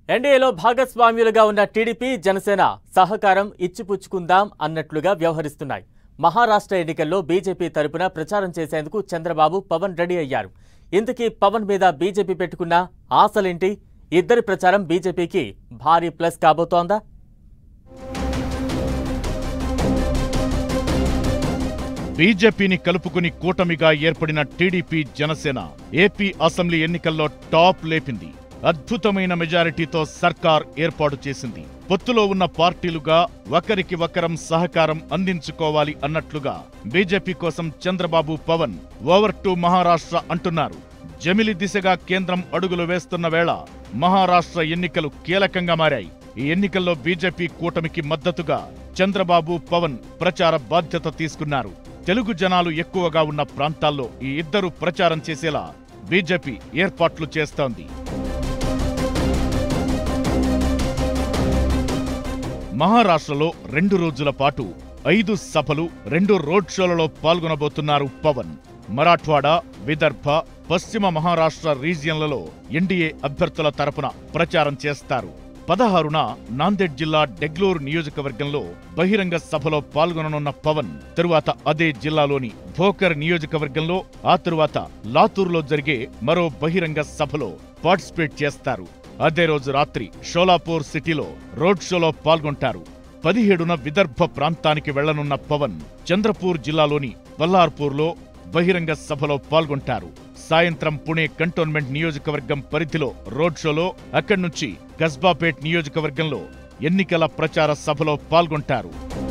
ఎన్డీఏలో భాగస్వామ్యులుగా ఉన్న టీడీపీ జనసేన సహకారం ఇచ్చిపుచ్చుకుందాం అన్నట్లుగా వ్యవహరిస్తున్నాయి మహారాష్ట్ర ఎన్నికల్లో బీజేపీ తరపున ప్రచారం చేసేందుకు చంద్రబాబు పవన్ రెడీ అయ్యారు ఇంతకీ పవన్ మీద బీజేపీ పెట్టుకున్న ఆశలేంటి ఇద్దరి ప్రచారం బీజేపీకి భారీ ప్లస్ కాబోతోందా బీజేపీని కలుపుకుని కూటమిగా ఏర్పడిన టీడీపీ జనసేన ఏపీ అసెంబ్లీ ఎన్నికల్లో టాప్ లేపింది అద్భుతమైన మెజారిటీతో సర్కార్ ఏర్పాటు చేసింది పొత్తులో ఉన్న పార్టీలుగా ఒకరికి ఒకరం సహకారం అందించుకోవాలి అన్నట్లుగా బీజేపీ కోసం చంద్రబాబు పవన్ ఓవర్ టు మహారాష్ట్ర అంటున్నారు జమిలి దిశగా కేంద్రం అడుగులు వేస్తున్న వేళ మహారాష్ట్ర ఎన్నికలు కీలకంగా మారాయి ఈ ఎన్నికల్లో బీజేపీ కూటమికి మద్దతుగా చంద్రబాబు పవన్ ప్రచార బాధ్యత తీసుకున్నారు తెలుగు జనాలు ఎక్కువగా ఉన్న ప్రాంతాల్లో ఈ ఇద్దరు ప్రచారం చేసేలా బీజేపీ ఏర్పాట్లు చేస్తోంది మహారాష్ట్రలో రెండు రోజుల పాటు ఐదు సభలు రెండు రోడ్ షోలలో పాల్గొనబోతున్నారు పవన్ మరాఠ్వాడా విదర్భ పశ్చిమ మహారాష్ట్ర రీజియన్లలో ఎన్డీఏ అభ్యర్థుల తరపున ప్రచారం చేస్తారు పదహారున నాందేడ్ జిల్లా డెగ్లూరు నియోజకవర్గంలో బహిరంగ సభలో పాల్గొననున్న పవన్ తరువాత అదే జిల్లాలోని భోకర్ నియోజకవర్గంలో ఆ తరువాత లాతూర్లో జరిగే మరో బహిరంగ సభలో పార్టిసిపేట్ చేస్తారు అదే రోజు రాత్రి షోలాపూర్ సిటీలో రోడ్ షోలో పాల్గొంటారు పదిహేడున విదర్భ ప్రాంతానికి వెళ్లనున్న పవన్ చంద్రపూర్ జిల్లాలోని బల్లార్పూర్లో బహిరంగ సభలో పాల్గొంటారు సాయంత్రం పుణే కంటోన్మెంట్ నియోజకవర్గం పరిధిలో రోడ్ షోలో అక్కడి నుంచి కస్బాపేట్ నియోజకవర్గంలో ఎన్నికల ప్రచార సభలో పాల్గొంటారు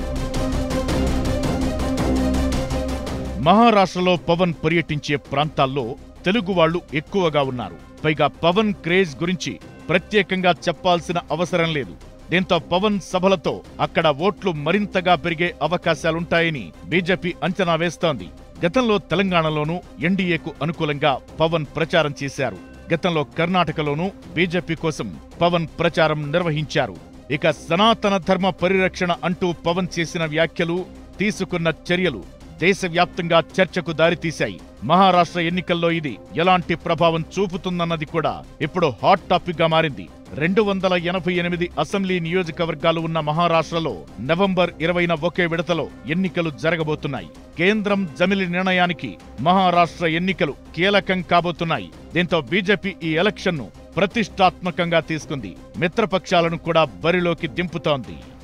మహారాష్ట్రలో పవన్ పర్యటించే ప్రాంతాల్లో తెలుగు వాళ్లు ఎక్కువగా ఉన్నారు పైగా పవన్ క్రేజ్ గురించి ప్రత్యేకంగా చెప్పాల్సిన అవసరం లేదు దీంతో పవన్ సభలతో అక్కడ ఓట్లు మరింతగా పెరిగే అవకాశాలుంటాయని బీజేపీ అంచనా వేస్తోంది గతంలో తెలంగాణలోనూ ఎన్డీఏకు అనుకూలంగా పవన్ ప్రచారం చేశారు గతంలో కర్ణాటకలోనూ బీజేపీ కోసం పవన్ ప్రచారం నిర్వహించారు ఇక సనాతన ధర్మ పరిరక్షణ అంటూ పవన్ చేసిన వ్యాఖ్యలు తీసుకున్న చర్యలు దేశవ్యాప్తంగా చర్చకు దారితీశాయి మహారాష్ట్ర ఎన్నికల్లో ఇది ఎలాంటి ప్రభావం చూపుతుందన్నది కూడా ఇప్పుడు హాట్ టాపిక్ గా మారింది రెండు వందల ఎనభై ఎనిమిది అసెంబ్లీ నియోజకవర్గాలు ఉన్న మహారాష్ట్రలో నవంబర్ ఇరవైన ఒకే విడతలో ఎన్నికలు జరగబోతున్నాయి కేంద్రం జమిలి నిర్ణయానికి మహారాష్ట్ర ఎన్నికలు కీలకం కాబోతున్నాయి దీంతో బీజేపీ ఈ ఎలక్షన్ను ప్రతిష్టాత్మకంగా తీసుకుంది మిత్రపక్షాలను కూడా బరిలోకి దింపుతోంది